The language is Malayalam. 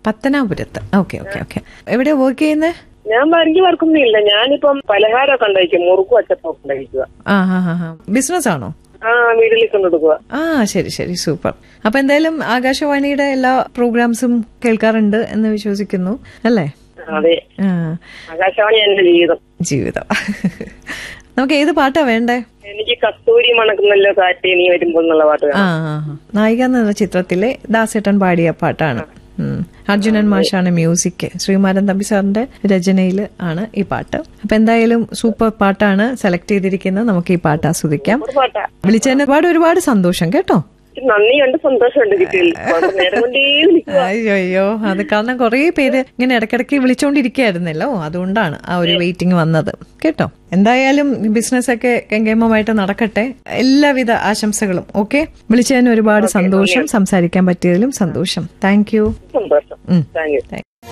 പത്തനാപുരത്ത് ഓക്കെ ഓക്കെ ഓക്കെ എവിടെയാ വർക്ക് ചെയ്യുന്നത് ഞാൻ എനിക്ക് വർക്കൊന്നും ഇല്ല ഞാനിപ്പം പലഹാരമൊക്കെ ഉണ്ടായിരിക്കും മുറുക്കും അച്ചപ്പൊക്കെ ഉണ്ടായിരിക്കുക ആ ഹാ ഹാ ഹാ ബിസിനസ് ആണോ ആ വീട്ടിലേക്ക് കൊണ്ടെടുക്കുക ആ ശരി ശരി സൂപ്പർ അപ്പൊ എന്തായാലും ആകാശവാണിയുടെ എല്ലാ പ്രോഗ്രാംസും കേൾക്കാറുണ്ട് എന്ന് വിശ്വസിക്കുന്നു അല്ലേ അതെ ആ ആകാശവാണി എന്റെ ജീവിതം ജീവിതം നമുക്ക് ഏത് പാട്ടാ വേണ്ടേ എനിക്ക് കസ്തൂരി മണക്കുന്നല്ലോ കാറ്റേ നീ വരുമ്പോ എന്നുള്ള പാട്ട് ആ വേണം ആ, ആ. നായിക എന്ന ചിത്രത്തിലെ ദാസേട്ടൻ പാടിയ പാട്ടാണ് ഉം. അർജുനൻ മാഷാണ് മ്യൂസിക് ശ്രീമാരൻ തമ്പി സാറിന്റെ രചനയിൽ ആണ് ഈ പാട്ട് അപ്പൊ എന്തായാലും സൂപ്പർ പാട്ടാണ് സെലക്ട് ചെയ്തിരിക്കുന്നത് നമുക്ക് ഈ പാട്ട് ആസ്വദിക്കാം ഒരു പാട്ടാ വിളിച്ചതിന് ഒരുപാട് ഒരുപാട് സന്തോഷം കേട്ടോ എനിക്ക് നന്ദിയുണ്ട് സന്തോഷമുണ്ട് കിട്ടിയതിൽ കുഴപ്പം നേരം കൊണ്ടേ വിളിക്കുക അയ്യോ അയ്യോ അത് കാരണം കുറേ പേര് ഇങ്ങനെ ഇടയ്ക്കിടയ്ക്ക് വിളിച്ചോണ്ടിരിക്കുകയായിരുന്നല്ലോ അതുകൊണ്ടാണ് ആ ഒരു വെയിറ്റിംഗ് വന്നത് കേട്ടോ എന്തായാലും ബിസിനസ് ഒക്കെ കെങ്കേമമായിട്ട് നടക്കട്ടെ എല്ലാവിധ ആശംസകളും ഓക്കെ വിളിച്ചതിന് ഒരുപാട് സന്തോഷം സംസാരിക്കാൻ പറ്റിയതിലും സന്തോഷം താങ്ക് യു സന്തോഷം ഉം. Thank you thank